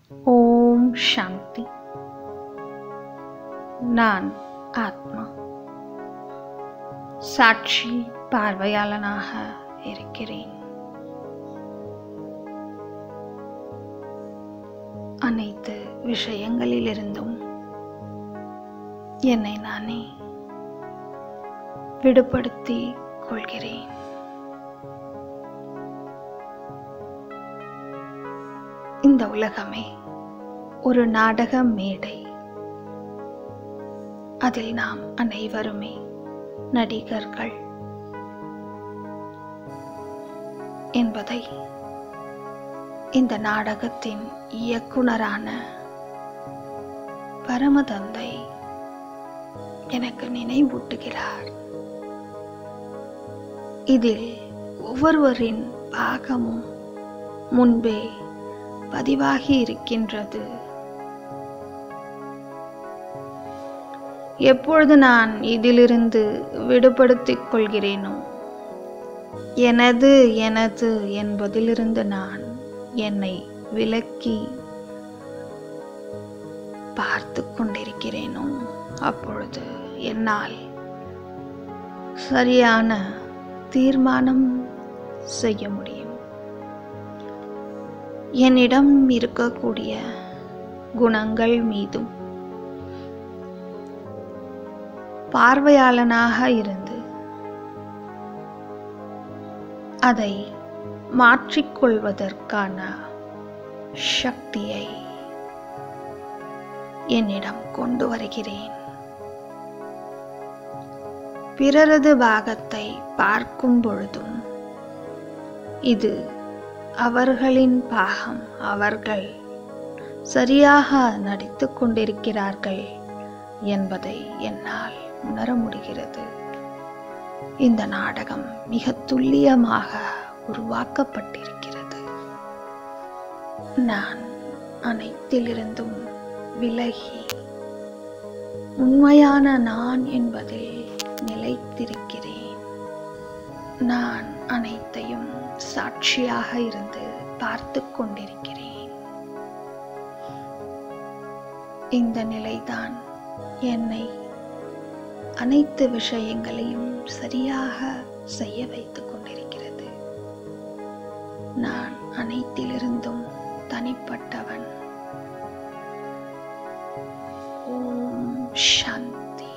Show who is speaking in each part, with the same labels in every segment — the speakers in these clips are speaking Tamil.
Speaker 1: ஓம் சாந்தி நான் ஆத்மா சாட்சி பார்வையாளனாக இருக்கிறேன் அனைத்து விஷயங்களிலிருந்தும் என்னை நானே விடுபடுத்திக் கொள்கிறேன் இந்த உலகமே ஒரு நாடக மேடை அதில் நாம் அனைவருமே நடிகர்கள் என்பதை இந்த நாடகத்தின் இயக்குனரான பரமதந்தை எனக்கு நினைவூட்டுகிறார் இதில் ஒவ்வொருவரின் பாகமும் முன்பே பதிவாகி இருக்கின்றது எப்பொழுது நான் இதிலிருந்து விடுபடுத்திக் கொள்கிறேனோ எனது எனது என்பதிலிருந்து நான் என்னை விலக்கி பார்த்து கொண்டிருக்கிறேனோ அப்பொழுது என்னால் சரியான தீர்மானம் செய்ய முடியும் என்னிடம் இருக்கக்கூடிய குணங்கள் மீதும் பார்வையாளனாக இருந்து அதை மாற்றிக்கொள்வதற்கான சக்தியை என்னிடம் கொண்டு வருகிறேன் பிறரது பாகத்தை பார்க்கும் பொழுதும் இது அவர்களின் பாகம் அவர்கள் சரியாக நடித்துக் கொண்டிருக்கிறார்கள் என்பதை என்னால் உணர முடிகிறது இந்த நாடகம் மிக துல்லியமாக உருவாக்கப்பட்டிருக்கிறது நான் அனைத்திலிருந்தும் விலகி உண்மையான நான் என்பதில் நிலைத்திருக்கிறேன் நான் அனைத்தையும் சாட்சியாக இருந்து பார்த்து கொண்டிருக்கிறேன் இந்த நிலைதான் என்னை அனைத்து விஷயங்களையும் சரியாக செய்ய வைத்துக் கொண்டிருக்கிறது நான் அனைத்திலிருந்தும் தனிப்பட்டவன் ஓம் சாந்தி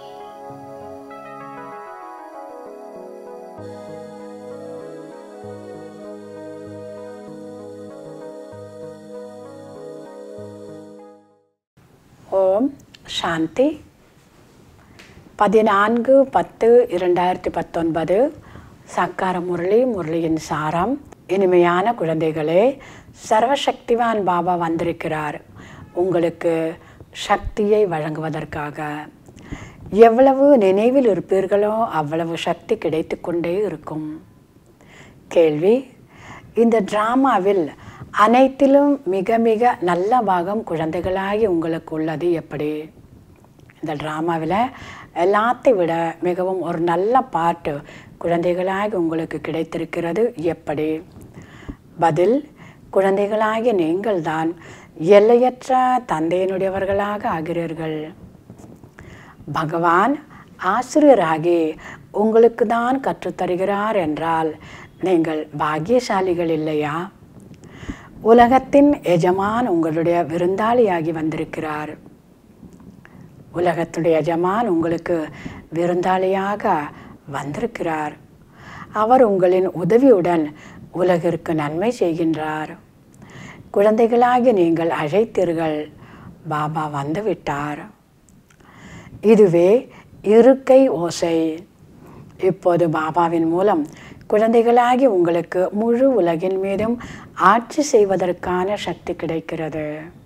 Speaker 2: ஓம் சாந்தி பதினான்கு பத்து இரண்டாயிரத்தி பத்தொன்பது சக்கார முரளி முரளியின் சாரம் இனிமையான குழந்தைகளே சர்வசக்திவான் பாபா வந்திருக்கிறார் உங்களுக்கு சக்தியை வழங்குவதற்காக எவ்வளவு நினைவில் இருப்பீர்களோ அவ்வளவு சக்தி கிடைத்து கொண்டே இருக்கும் கேள்வி இந்த டிராமாவில் அனைத்திலும் மிக மிக நல்ல பாகம் குழந்தைகளாகி உங்களுக்கு உள்ளது எப்படி இந்த ட்ராமாவில் எல்லாத்தை விட மிகவும் ஒரு நல்ல பாட்டு குழந்தைகளாகி உங்களுக்கு கிடைத்திருக்கிறது எப்படி பதில் குழந்தைகளாகிய நீங்கள்தான் எல்லையற்ற தந்தையினுடையவர்களாக ஆகிறீர்கள் பகவான் ஆசிரியராகி உங்களுக்கு தான் கற்றுத்தருகிறார் என்றால் நீங்கள் பாக்கியசாலிகள் இல்லையா உலகத்தின் எஜமான் உங்களுடைய விருந்தாளியாகி வந்திருக்கிறார் உலகத்துடைய எஜமான் உங்களுக்கு விருந்தாளியாக வந்திருக்கிறார் அவர் உங்களின் உதவியுடன் உலகிற்கு நன்மை செய்கின்றார் குழந்தைகளாகி நீங்கள் அழைத்தீர்கள் பாபா வந்துவிட்டார் இதுவே இருக்கை ஓசை இப்போது பாபாவின் மூலம் குழந்தைகளாகி உங்களுக்கு முழு உலகின் மீதும் ஆட்சி செய்வதற்கான சக்தி கிடைக்கிறது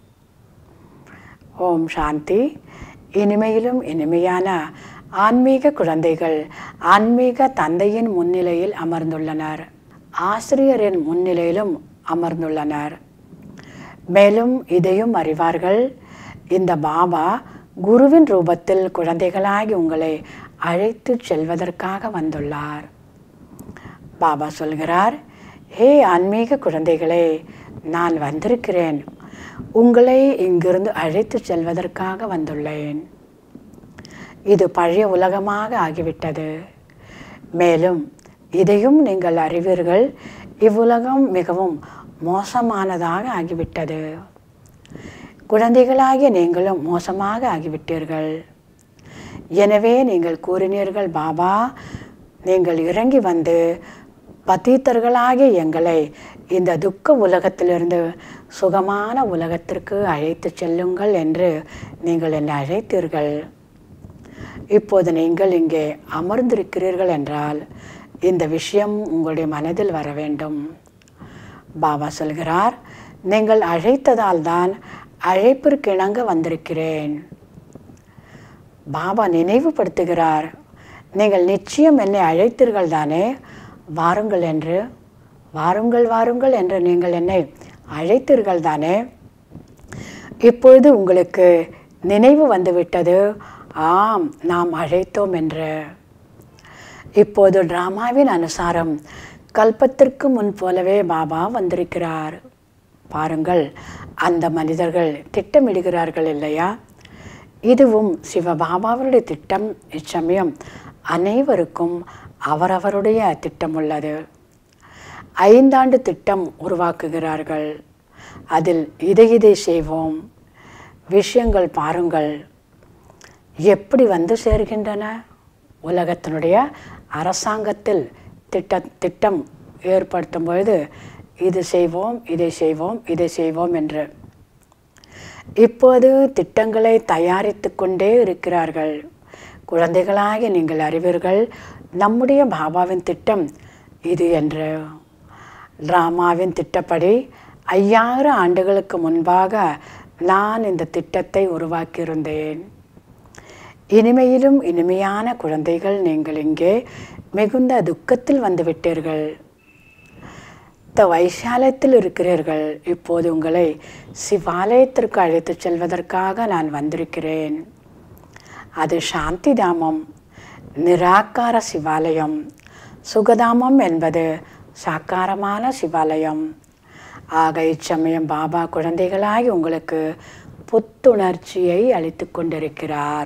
Speaker 2: ஓம் சாந்தி இனிமையிலும் இனிமையான ஆன்மீக குழந்தைகள் ஆன்மீக தந்தையின் முன்னிலையில் அமர்ந்துள்ளனர் ஆசிரியரின் முன்னிலையிலும் அமர்ந்துள்ளனர் மேலும் இதையும் அறிவார்கள் இந்த பாபா குருவின் ரூபத்தில் குழந்தைகளாகி உங்களை அழைத்து செல்வதற்காக வந்துள்ளார் பாபா சொல்கிறார் ஹே ஆன்மீக குழந்தைகளே நான் வந்திருக்கிறேன் உங்களை இங்கிருந்து அழைத்து செல்வதற்காக வந்துள்ளேன் இது பழைய உலகமாக ஆகிவிட்டது மேலும் இதையும் நீங்கள் அறிவீர்கள் இவ்வுலகம் மிகவும் மோசமானதாக ஆகிவிட்டது குழந்தைகளாகிய நீங்களும் மோசமாக ஆகிவிட்டீர்கள் எனவே நீங்கள் கூறினீர்கள் பாபா நீங்கள் இறங்கி வந்து பத்தீத்தர்களாகிய எங்களை இந்த துக்க உலகத்திலிருந்து சுகமான உலகத்திற்கு அழைத்து செல்லுங்கள் என்று நீங்கள் என்னை அழைத்தீர்கள் இப்போது நீங்கள் இங்கே அமர்ந்திருக்கிறீர்கள் என்றால் இந்த விஷயம் உங்களுடைய மனதில் வர வேண்டும் பாபா சொல்கிறார் நீங்கள் அழைத்ததால் தான் அழைப்பிற்கு இணங்க வந்திருக்கிறேன் பாபா நினைவுபடுத்துகிறார் நீங்கள் நிச்சயம் என்னை அழைத்தீர்கள் தானே வாருங்கள் என்று வாருங்கள் வாருங்கள் என்று நீங்கள் என்னை அழைத்தீர்கள் தானே இப்பொழுது உங்களுக்கு நினைவு வந்துவிட்டது ஆம் நாம் அழைத்தோம் என்று இப்போது டிராமாவின் அனுசாரம் கல்பத்திற்கு முன் போலவே பாபா வந்திருக்கிறார் பாருங்கள் அந்த மனிதர்கள் திட்டமிடுகிறார்கள் இல்லையா இதுவும் சிவபாபாவருடைய திட்டம் இச்சமயம் அனைவருக்கும் அவரவருடைய திட்டம் உள்ளது ஐந்தாண்டு திட்டம் உருவாக்குகிறார்கள் அதில் இதை இதை செய்வோம் விஷயங்கள் பாருங்கள் எப்படி வந்து சேர்கின்றன உலகத்தினுடைய அரசாங்கத்தில் திட்ட திட்டம் ஏற்படுத்தும் பொழுது இது செய்வோம் இதை செய்வோம் இதை செய்வோம் என்று இப்போது திட்டங்களை தயாரித்து கொண்டே இருக்கிறார்கள் குழந்தைகளாக நீங்கள் அறிவீர்கள் நம்முடைய பாபாவின் திட்டம் இது என்று டிராமாவின் திட்டப்படி ஐயாயிரம் ஆண்டுகளுக்கு முன்பாக நான் இந்த திட்டத்தை உருவாக்கியிருந்தேன் இனிமையிலும் இனிமையான குழந்தைகள் நீங்கள் இங்கே மிகுந்த துக்கத்தில் வந்துவிட்டீர்கள் த வைசாலயத்தில் இருக்கிறீர்கள் இப்போது உங்களை சிவாலயத்திற்கு அழைத்துச் செல்வதற்காக நான் வந்திருக்கிறேன் அது சாந்தி தாமம் நிராகார சிவாலயம் சுகதாமம் என்பது சாக்காரமான சிவாலயம் ஆக இச்சமயம் பாபா குழந்தைகளாகி உங்களுக்கு புத்துணர்ச்சியை அளித்து கொண்டிருக்கிறார்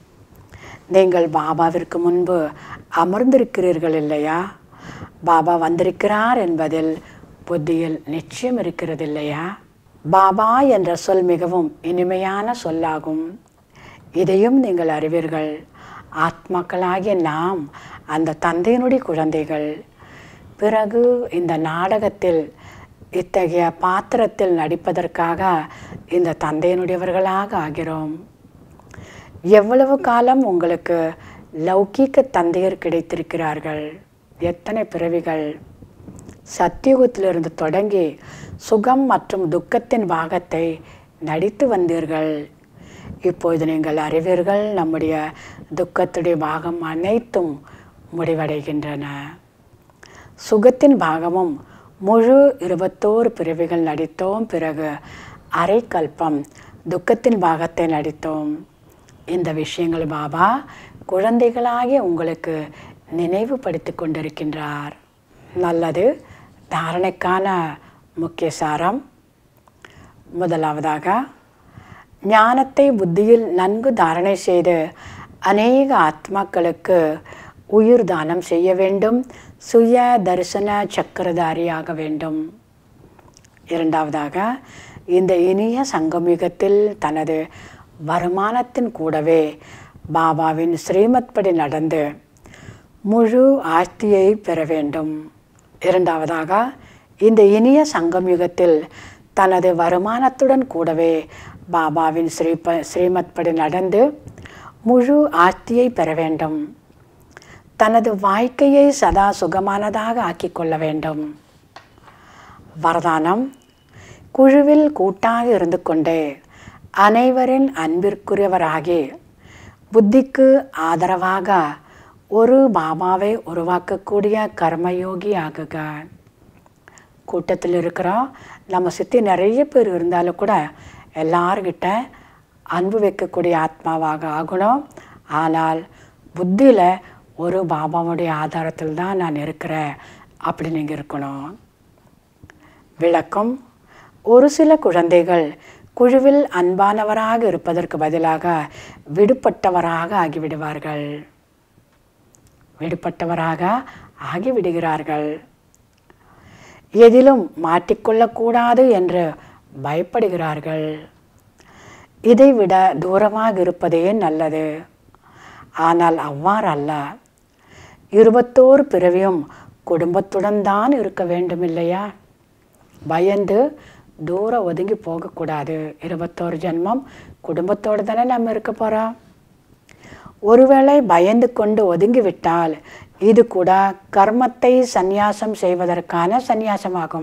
Speaker 2: நீங்கள் பாபாவிற்கு முன்பு அமர்ந்திருக்கிறீர்கள் இல்லையா பாபா வந்திருக்கிறார் என்பதில் புத்தியில் நிச்சயம் இருக்கிறது இல்லையா பாபா என்ற சொல் மிகவும் இனிமையான சொல்லாகும் இதையும் நீங்கள் அறிவீர்கள் ஆத்மாக்களாகிய நாம் அந்த தந்தையினுடைய குழந்தைகள் பிறகு இந்த நாடகத்தில் இத்தகைய பாத்திரத்தில் நடிப்பதற்காக இந்த தந்தையினுடையவர்களாக ஆகிறோம் எவ்வளவு காலம் உங்களுக்கு லௌகீக தந்தையர் கிடைத்திருக்கிறார்கள் எத்தனை பிறவிகள் சத்தியுகத்திலிருந்து தொடங்கி சுகம் மற்றும் துக்கத்தின் பாகத்தை நடித்து வந்தீர்கள் இப்பொழுது நீங்கள் அறிவீர்கள் நம்முடைய துக்கத்துடைய பாகம் அனைத்தும் முடிவடைகின்றன சுகத்தின் பாகமும் முழு இருபத்தோரு பிறவிகள் நடித்தோம் பிறகு அரை கல்பம் துக்கத்தின் பாகத்தை நடித்தோம் இந்த விஷயங்கள் பாபா குழந்தைகளாகிய உங்களுக்கு நினைவுபடுத்தி கொண்டிருக்கின்றார் நல்லது தாரணைக்கான முக்கிய சாரம் முதலாவதாக ஞானத்தை புத்தியில் நன்கு தாரணை செய்து அநேக ஆத்மாக்களுக்கு உயிர் தானம் செய்ய வேண்டும் சுய தரிசன சக்கரதாரியாக வேண்டும் இரண்டாவதாக இந்த இனிய சங்கமிகத்தில் தனது வருமானத்தின் கூடவே பாபாவின் ஸ்ரீமத் படி நடந்து முழு ஆஸ்தியை பெற வேண்டும் இரண்டாவதாக இந்த இனிய சங்கம்யுகத்தில் தனது வருமானத்துடன் கூடவே பாபாவின் ஸ்ரீப ஸ்ரீமத் படி நடந்து முழு ஆஸ்தியை பெற வேண்டும் தனது வாழ்க்கையை சதா சுகமானதாக ஆக்கிக் கொள்ள வேண்டும் வரதானம் குழுவில் கூட்டாக இருந்து கொண்டே அனைவரின் அன்பிற்குரியவராகி புத்திக்கு ஆதரவாக ஒரு பாபாவை உருவாக்கக்கூடிய கர்மயோகி ஆகுக கூட்டத்தில் இருக்கிறோம் நம்ம சுற்றி நிறைய பேர் இருந்தாலும் கூட எல்லார்கிட்ட அன்பு வைக்கக்கூடிய ஆத்மாவாக ஆகணும் ஆனால் புத்தியில் ஒரு பாபாவுடைய ஆதாரத்தில் தான் நான் இருக்கிறேன் அப்படி நீங்கள் இருக்கணும் விளக்கம் ஒரு சில குழந்தைகள் குழுவில் அன்பானவராக இருப்பதற்கு பதிலாக விடுபட்டவராக ஆகிவிடுவார்கள் விடுபட்டவராக ஆகிவிடுகிறார்கள் எதிலும் மாட்டிக்கொள்ளக்கூடாது என்று பயப்படுகிறார்கள் இதைவிட தூரமாக இருப்பதே நல்லது ஆனால் அவ்வாறல்ல இருபத்தோரு பிறவியும் குடும்பத்துடன் தான் இருக்க வேண்டும் இல்லையா பயந்து தூர ஒதுங்கி போகக்கூடாது இருபத்தோரு ஜென்மம் குடும்பத்தோடு தானே நம்ம இருக்க போகிறோம் ஒருவேளை பயந்து கொண்டு ஒதுங்கி விட்டால் இது கூட கர்மத்தை சந்நியாசம் செய்வதற்கான சந்நியாசமாகும்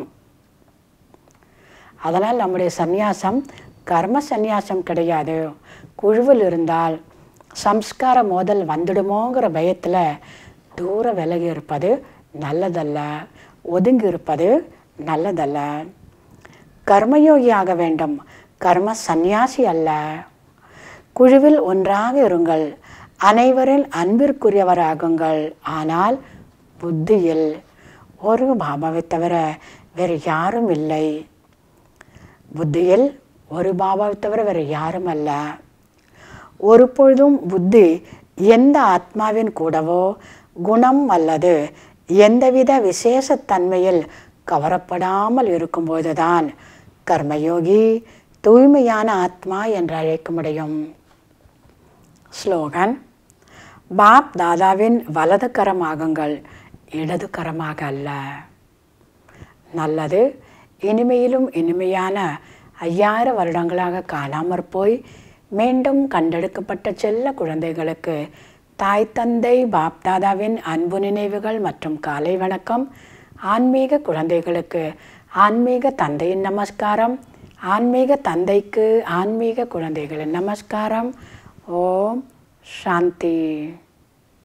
Speaker 2: அதனால் நம்முடைய சந்நியாசம் கர்ம சந்நியாசம் கிடையாது குழுவில் இருந்தால் சம்ஸ்கார மோதல் வந்துடுமோங்கிற பயத்தில் தூர விலகி இருப்பது நல்லதல்ல ஒதுங்கி இருப்பது நல்லதல்ல கர்மயோகியாக வேண்டும் கர்ம சந்நியாசி அல்ல குழுவில் ஒன்றாக இருங்கள் அனைவரின் அன்பிற்குரியவராகுங்கள் ஆனால் புத்தியில் ஒரு பாபாவை தவிர வேறு யாரும் இல்லை புத்தியில் ஒரு பாபாவை தவிர வேறு யாரும் அல்ல ஒரு பொழுதும் புத்தி எந்த ஆத்மாவின் கூடவோ குணம் அல்லது எந்தவித விசேஷத்தன்மையில் கவரப்படாமல் இருக்கும்போதுதான் கர்மயோகி தூய்மையான ஆத்மா என்று அழைக்க முடியும் ஸ்லோகன் பாப் தாதாவின் வலது கரமாகுங்கள் இடது கரமாக அல்ல நல்லது இனிமையிலும் இனிமையான ஐயாயிரம் வருடங்களாக காணாமற் போய் மீண்டும் கண்டெடுக்கப்பட்ட செல்ல குழந்தைகளுக்கு தாய் தந்தை பாப்தாதாவின் அன்பு நினைவுகள் மற்றும் காலை வணக்கம் ஆன்மீக குழந்தைகளுக்கு ஆன்மீக தந்தையின் நமஸ்காரம் ஆன்மீக தந்தைக்கு ஆன்மீக குழந்தைகளின் நமஸ்காரம் ஓம் சாந்தி